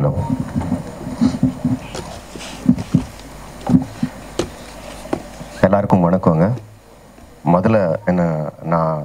Hello எல்லாருக்கும் வணக்கங்க முதல்ல என்ன நான்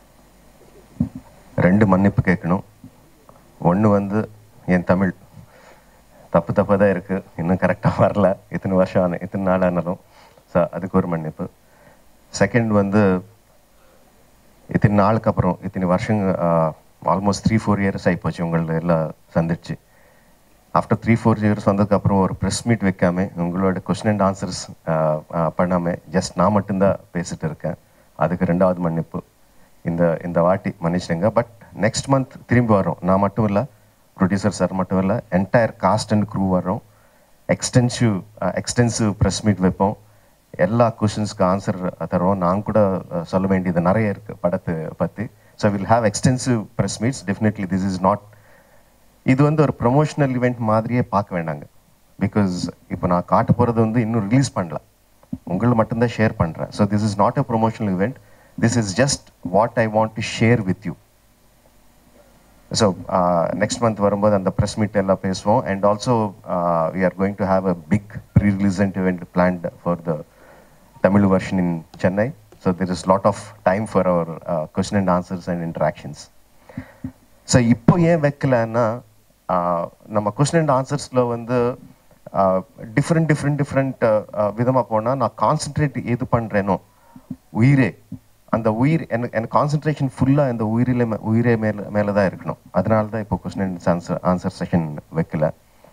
ரெண்டு மன்னிப்பு கேட்கணும் ஒன்று வந்து என் தமிழ் தப்பு தப்பாக தான் இருக்குது இன்னும் கரெக்டாக வரல இத்தனை வருஷம் ஆன இத்தனை நாள் ஆனாலும் ஸோ அதுக்கு ஒரு மன்னிப்பு செகண்ட் வந்து இத்தனை நாளுக்கு அப்புறம் இத்தனை வருஷங்க ஆல்மோஸ்ட் த்ரீ ஃபோர் இயர்ஸ் ஆகிப்போச்சு உங்களை எல்லாம் சந்திச்சு ஆஃப்டர் த்ரீ ஃபோர் இயர்ஸ் வந்ததுக்கப்புறம் ஒரு ப்ரெஸ் மீட் வைக்காம உங்களோட கொஸ்டின் அண்ட் ஆன்சர்ஸ் பண்ணாமல் ஜஸ்ட் நான் மட்டும்தான் பேசிட்டு இருக்கேன் அதுக்கு ரெண்டாவது மன்னிப்பு இந்த இந்த வாட்டி மன்னிச்சிடுங்க பட் நெக்ஸ்ட் மந்த் திரும்பி வரோம் நான் மட்டும் இல்லை ப்ரொடியூசர் சார் மட்டும் இல்லை என்டையர் காஸ்ட் அண்ட் க்ரூ வரோம் எக்ஸ்டென்சிவ் எக்ஸ்டென்சிவ் ப்ரெஸ் மீட் வைப்போம் எல்லா கொஷின்ஸ்க்கு ஆன்சர் தருவோம் நான் கூட அஹ், சொல்ல வேண்டியது நிறைய இருக்குது படத்தை பற்றி so will have extensive press meets definitely this is not இது வந்து ஒரு ப்ரொமோஷனல் இவெண்ட் மாதிரியே பார்க்க வேண்டாங்க பிகாஸ் இப்போ நான் காட்ட போகிறது வந்து இன்னும் ரிலீஸ் பண்ணல உங்களை மட்டும்தான் ஷேர் பண்ணுறேன் so this is not a promotional event this is just what I want to share with you so next month வரும்போது அந்த ப்ரெஸ் மீட் எல்லாம் பேசுவோம் and also we are going to have a big pre release event planned for the Tamil version in Chennai so there is lot of time for our question and answers and interactions so இப்போ ஏன் வைக்கலன்னா ஆஹ், நம்ம question and ஆன்சர்ஸில் வந்து different different different விதமாக போனால் நான் concentrate எது பண்ணுறேனோ உயிரே அந்த உயிர் எனக்கு எனக்கு கான்சென்ட்ரேஷன் ஃபுல்லாக இந்த உயிரில மே- உயிரே மேலே மேலே தான் இருக்கணும் அதனால தான் இப்போ question and answer answer session வைக்கல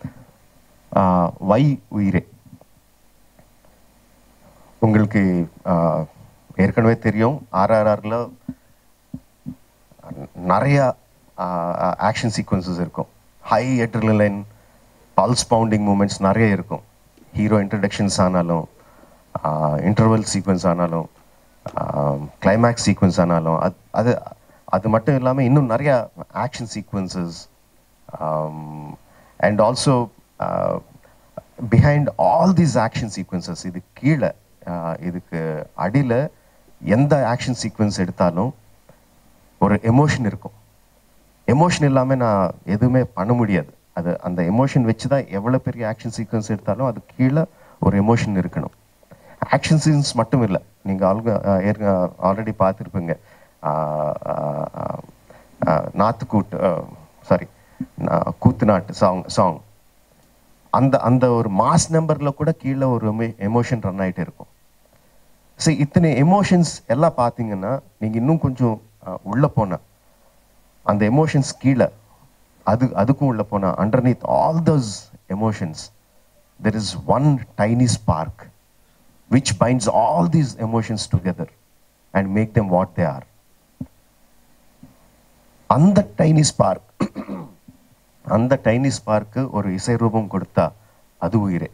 வை உயிரே உங்களுக்கு ஆஹ், ஏற்கனவே தெரியும் ஆர்ஆர்ஆரில் நிறைய ஆக்ஷன் சீக்வன்சஸ் இருக்கும் high adrenaline pulse pounding moments நிறைய இருக்கும் ஹீரோ இன்ட்ரடக்ஷன்ஸ் ஆனாலும் இன்டர்வல் சீக்வன்ஸ் ஆனாலும் கிளைமேக்ஸ் சீக்வன்ஸ் ஆனாலும் அது அது அது மட்டும் இல்லாமல் இன்னும் நிறைய action sequences and also behind all these action sequences இது கீழே ஆஹ், இதுக்கு அடியில் எந்த ஆக்ஷன் சீக்வன்ஸ் எடுத்தாலும் ஒரு எமோஷன் இருக்கும் எமோஷன் இல்லாமல் நான் எதுவுமே பண்ண முடியாது அது அந்த எமோஷன் வச்சு தான் எவ்வளோ பெரிய ஆக்ஷன் சீக்வன்ஸ் எடுத்தாலும் அது கீழே ஒரு எமோஷன் இருக்கணும் ஆக்ஷன் சீன்ஸ் மட்டும் இல்லை நீங்கள் ஆல்க ஆல்ரெடி பார்த்துருப்பீங்க நாத்துக்கூட்டு சாரி கூத்து நாட்டு சாங் சாங் அந்த அந்த ஒரு மாஸ் நம்பரில் கூட கீழே ஒரு எமோஷன் ரன் ஆகிட்டே இருக்கும் சரி இத்தனை எமோஷன்ஸ் எல்லாம் பார்த்தீங்கன்னா நீங்கள் இன்னும் கொஞ்சம் அஹ், உள்ள போன அந்த எமோஷன்ஸ் கீழே அது அதுக்கும் உள்ள போனா underneath all those emotions there is one tiny spark which binds all these emotions together and make them what they are அந்த டைனி ஸ்பார்க் அந்த டைனி ஸ்பார்க்கு ஒரு இசை ரூபம் கொடுத்தா அது உயிரே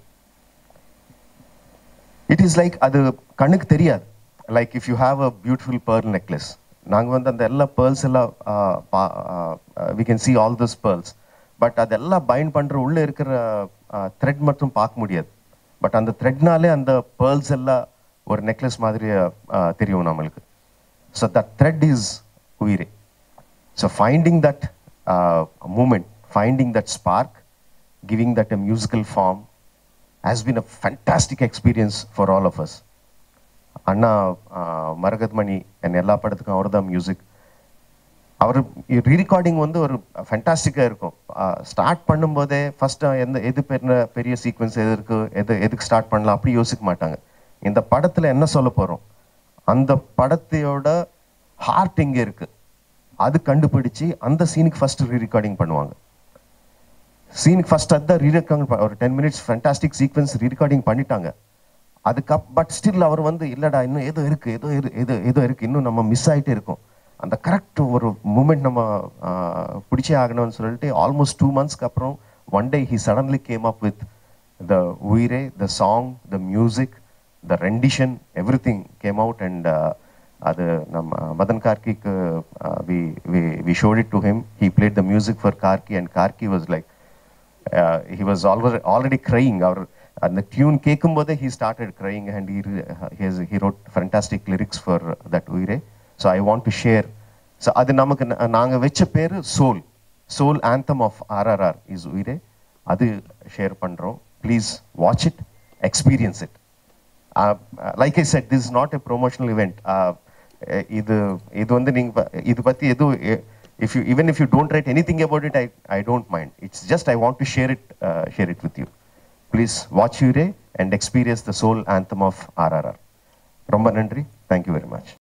இட் இஸ் லைக் அது கண்ணுக்கு தெரியாது like if you have a beautiful pearl necklace நாங்கள் வந்து அந்த எல்லா பேர்ல்ஸ் எல்லாம் we can see all those pearls but அதெல்லாம் பைண்ட் பண்ணுற உள்ளே இருக்கிற த்ரெட் மட்டும் பார்க்க முடியாது பட் அந்த த்ரெட்னாலே அந்த பேர்ல்ஸ் எல்லாம் ஒரு நெக்லஸ் மாதிரி ஆஹ், தெரியும் நம்மளுக்கு so that thread is Uyire so finding that moment finding that spark giving that a musical form has been a fantastic experience for all of us. அண்ணா மரகத் மணி என் எல்லா படத்துக்கும் அவர் தான் மியூசிக் அவர் ரீரெக்கார்டிங் வந்து ஒரு ஃபென்டாஸ்டிக்காக இருக்கும் ஸ்டார்ட் பண்ணும்போதே ஃபர்ஸ்ட் எந்த எது பெரிய பெரிய சீக்வன்ஸ் எது இருக்கு எது எதுக்கு ஸ்டார்ட் பண்ணலாம் அப்படி யோசிக்க மாட்டாங்க இந்த படத்தில் என்ன சொல்ல போகிறோம் அந்த படத்தையோட ஹார்ட் எங்கே இருக்கு அது கண்டுபிடிச்சு அந்த சீனுக்கு ஃபர்ஸ்ட் ரீரெக்கார்டிங் பண்ணுவாங்க சீனுக்கு ஃபர்ஸ்ட் அதுதான் ரீரெக்கார்டிங் ஒரு ten minutes fantastic sequence rerecording பண்ணிட்டாங்க அதுக்கப் பட் ஸ்டில் அவர் வந்து இல்லடா இன்னும் ஏதோ இருக்கு ஏதோ இரு- ஏதோ ஏதோ இருக்கு இன்னும் நம்ம மிஸ் ஆயிட்டே இருக்கோம் அந்த கரெக்ட் ஒரு மூமெண்ட் நம்ம ஆஹ், பிடிச்சே ஆகணும்னு சொல்லிட்டு ஆல்மோஸ்ட் டூ மந்த்ஸ்க்கு அப்புறம் one day he suddenly came up with the Uyire the song the music the rendition every thing came out and அது நம்ம மதன் கார்கிக்கு we we showed it to him he played the music for Karky and Karky was like he was already already crying அவர் அந்த tune கேட்கும்போதே he started crying and he he wrote fantastic lyrics for that Uyire so I want to share so அது நமக்கு நாங்கள் வச்ச பேர் soul soul anthem of RRR is Uyire அது share பண்ணுறோம் please watch it experience it like I said this not a promotional event இது இது வந்து நீங்கள் இது பற்றி எதுவும் if you even if you don't write any thing about it I I don't mind it's just I want to share it share it with you please watch Uyire and experience the soul anthem of RRR ரொம்ப நன்றி thank you very much